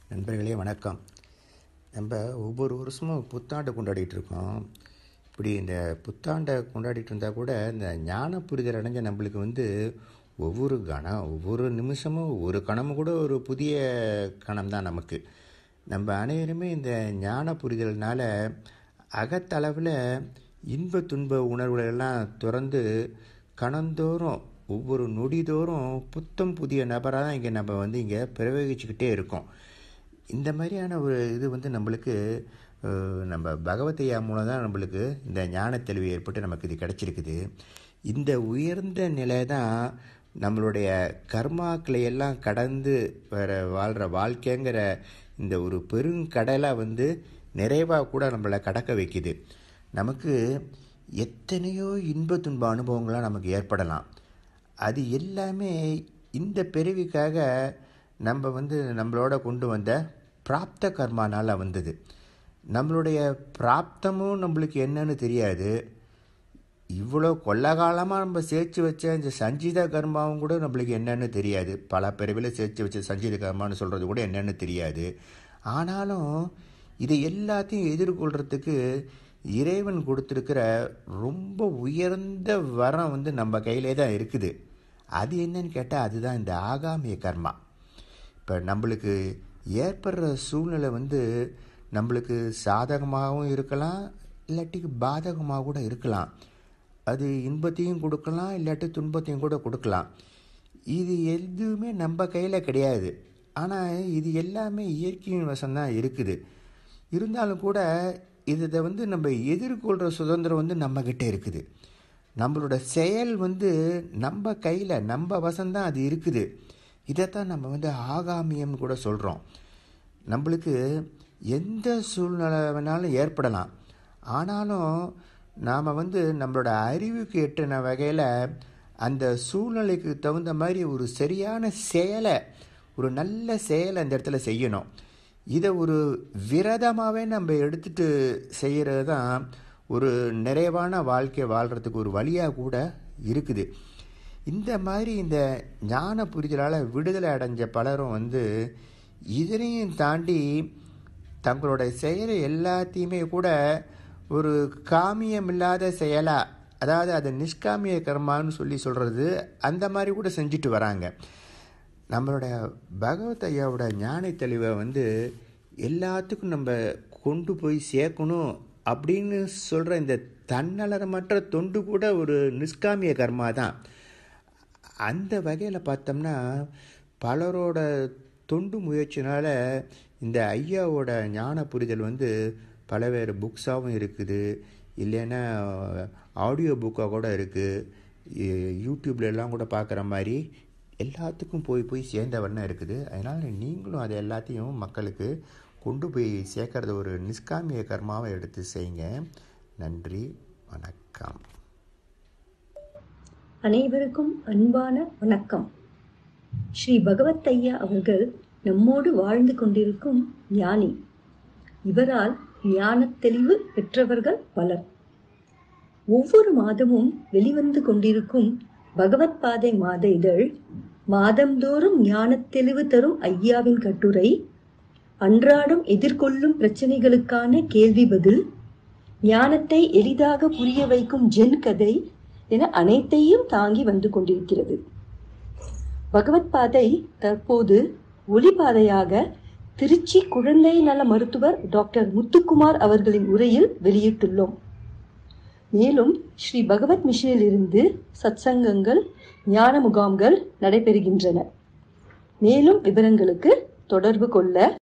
நண்பர்களே வணக்கம் நம்ம ஒவ்வொரு வருஷமும் புத்தாண்டு கொண்டாடிட்டு இருக்கோம் இப்படி இந்த புத்தாண்டை கொண்டாடிட்டு இருந்தால் கூட இந்த ஞான புரிதல் அடைஞ்ச நம்மளுக்கு வந்து ஒவ்வொரு கணம் ஒவ்வொரு நிமிஷமும் ஒரு கணமும் கூட ஒரு புதிய கணம் தான் நமக்கு நம்ம அனைவருமே இந்த ஞான புரிதல்னால அகத்தளவில் இன்ப துன்ப உணர்வுகளெல்லாம் துறந்து கணந்தோறும் ஒவ்வொரு நொடிதோறும் புத்தம் புதிய நபராக தான் இங்கே நம்ம வந்து இங்கே பிரயோகிச்சுக்கிட்டே இருக்கோம் இந்த மாதிரியான ஒரு இது வந்து நம்மளுக்கு அஹ், நம்ம பகவத்தையா மூலம் தான் நம்மளுக்கு இந்த ஞான தெளிவு ஏற்பட்டு நமக்கு இது கிடச்சிருக்குது இந்த உயர்ந்த நிலை தான் நம்மளுடைய கர்மாக்களை எல்லாம் கடந்து வர வாழ்கிற வாழ்க்கைங்கிற இந்த ஒரு பெருங்கடலை வந்து நிறைவாக கூட நம்மளை கடக்க வைக்குது நமக்கு எத்தனையோ இன்ப துன்ப அனுபவங்கள்லாம் நமக்கு ஏற்படலாம் அது எல்லாமே இந்த பிறவிக்காக நம்ம வந்து நம்மளோட கொண்டு வந்த பிராப்த கர்மானால வந்தது நம்மளுடைய பிராப்தமும் நம்மளுக்கு என்னன்னு தெரியாது இவ்வளோ கொள்ள காலமாக நம்ம சேர்த்து வச்ச இந்த சஞ்சித கர்மாவும் கூட நம்மளுக்கு என்னன்னு தெரியாது பல பிறவியில் சேர்த்து வச்ச சஞ்சித கர்மான்னு சொல்கிறது கூட என்னன்னு தெரியாது ஆனாலும் இதை எல்லாத்தையும் எதிர்கொள்கிறதுக்கு இறைவன் கொடுத்துருக்கிற ரொம்ப உயர்ந்த வரம் வந்து நம்ம கையிலே தான் இருக்குது அது என்னன்னு கேட்டால் அதுதான் இந்த ஆகாமிய கர்மா இப்போ நம்மளுக்கு ஏற்படுற சூழ்நிலை வந்து நம்மளுக்கு சாதகமாகவும் இருக்கலாம் இல்லாட்டிக்கு பாதகமாக கூட இருக்கலாம் அது இன்பத்தையும் கொடுக்கலாம் இல்லாட்டி துன்பத்தையும் கூட கொடுக்கலாம் இது எதுவுமே நம்ம கையில் கிடையாது ஆனால் இது எல்லாமே இயற்கையின் வசம்தான் இருக்குது இருந்தாலும் கூட இதை வந்து நம்ம எதிர்கொள்கிற சுதந்திரம் வந்து நம்மக்கிட்ட இருக்குது நம்மளோட செயல் வந்து நம்ம கையில் நம்ம வசம்தான் அது இருக்குது இதைத்தான் நம்ம வந்து ஆகாமியம்னு கூட சொல்கிறோம் நம்மளுக்கு எந்த சூழ்நிலை வேணாலும் ஏற்படலாம் ஆனாலும் நாம் வந்து நம்மளோட அறிவுக்கு எட்டின வகையில் அந்த சூழ்நிலைக்கு தகுந்த மாதிரி ஒரு சரியான செயலை ஒரு நல்ல செயலை அந்த இடத்துல செய்யணும் இதை ஒரு விரதமாகவே நம்ம எடுத்துட்டு செய்கிறது தான் ஒரு நிறைவான வாழ்க்கை வாழ்கிறதுக்கு ஒரு வழியாக கூட இருக்குது இந்த மாதிரி இந்த ஞான புரிதலால் விடுதலை அடைஞ்ச பலரும் வந்து இதனையும் தாண்டி தங்களோட செயலை எல்லாத்தையுமே கூட ஒரு காமியமில்லாத செயலாக அதாவது அதை நிஷ்காமிய கர்மான்னு சொல்லி சொல்கிறது அந்த மாதிரி கூட செஞ்சுட்டு வராங்க நம்மளோட பகவத் ஐயாவோட ஞான தெளிவை வந்து எல்லாத்துக்கும் நம்ம கொண்டு போய் சேர்க்கணும் அப்படின்னு சொல்கிற இந்த தன்னலரமற்ற தொண்டு கூட ஒரு நிஷ்காமிய கர்மா தான் அந்த வகையில் பார்த்தோம்னா பலரோட தொண்டு முயற்சினால இந்த ஐயாவோட ஞான புரிதல் வந்து பலவேறு புக்ஸாகவும் இருக்குது இல்லைன்னா ஆடியோ புக்காக கூட இருக்குது யூடியூப்ல எல்லாம் கூட பார்க்குற மாதிரி எல்லாத்துக்கும் போய் போய் சேர்ந்த வண்ணம் இருக்குது அதனால் நீங்களும் அதை எல்லாத்தையும் மக்களுக்கு கொண்டு போய் சேர்க்கறது ஒரு நிஷ்காமிய கர்மாவை எடுத்து செய்யுங்க நன்றி வணக்கம் அனைவருக்கும் அன்பான வணக்கம் ஸ்ரீ பகவத் ஐயா அவர்கள் நம்மோடு வாழ்ந்து கொண்டிருக்கும் ஞானி இவரால் ஞானத் தெளிவு பெற்றவர்கள் பலர் ஒவ்வொரு மாதமும் வெளிவந்து கொண்டிருக்கும் பகவத் பாதை மாத இதழ் மாதந்தோறும் ஞானத் தெளிவு தரும் ஐயாவின் கட்டுரை அன்றாடம் எதிர்கொள்ளும் பிரச்சனைகளுக்கான கேள்வி பதில் ஞானத்தை எளிதாக புரிய வைக்கும் ஜென் கதை என அனைத்தையும் தாங்கி வந்து கொண்டிருக்கிறது பகவத் பாதை தற்போது ஒளிபாதையாக திருச்சி குழந்தை நல மருத்துவர் டாக்டர் முத்துக்குமார் அவர்களின் உரையில் வெளியிட்டுள்ளோம் மேலும் ஸ்ரீ பகவத் மிஷனில் இருந்து சத்சங்கங்கள் ஞான முகாம்கள் நடைபெறுகின்றன மேலும் விவரங்களுக்கு தொடர்பு கொள்ள